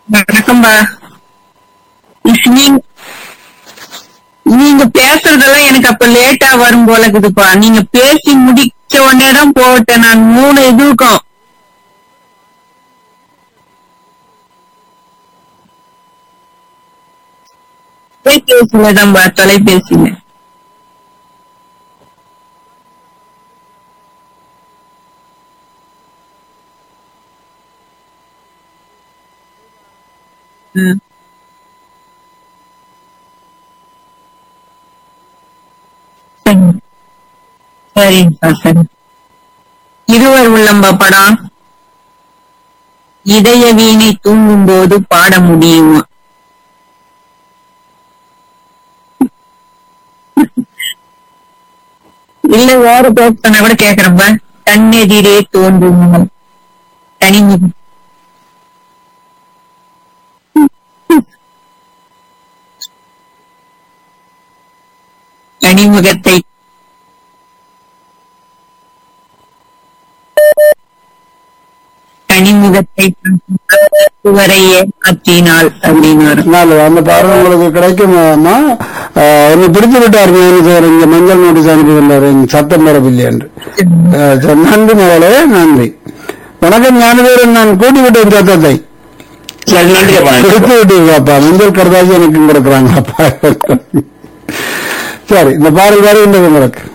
வணக்கம்பா நீங்க நீங்க பேசுறதெல்லாம் எனக்கு அப்ப லேட்டா வரும் போல இருக்குதுப்பா நீங்க பேசி முடிச்ச உடனே தான் போட்டேன் நான் மூணு இதுக்கும் தொலைபேசியில தான்பா தொலைபேசியில ம். சரி. சரிப்பா சரி இருவர் உள்ளம்பா படம் இதய வீணை தூங்கும் போது பாட முடியுமா இல்ல வேற பேசுனா கூட கேக்குறப்ப தன்னெதிரே தோன்றும் தனிமுகம் தனிமுகத்தை தனிமுகத்தை சுவரையே மாற்றினாள் அப்படின்னு வரும் நல்லது அந்த பாடல் உங்களுக்கு கிடைக்கும் அம்மா ஆஹ், என்னை பிடித்து விட்டார் மேனேஜர் இங்க மஞ்சள் நோட்டீஸ் அனுப்பியுள்ளார் இங்க சத்தம் வரவில்லை என்று ஆஹ், சரி, நன்றி மகளே நன்றி வணக்கம் ஞானதேவன் நான் கூட்டி விட்டேன் சத்தத்தை சரி நன்றி அப்பா நன்றி. கொடுத்து விட்டீங்களாப்பா மஞ்சள் கடதாசி எனக்கும் கொடுக்குறாங்கப்பா சரி இந்த பாடல் வருகின்றது உங்களுக்கு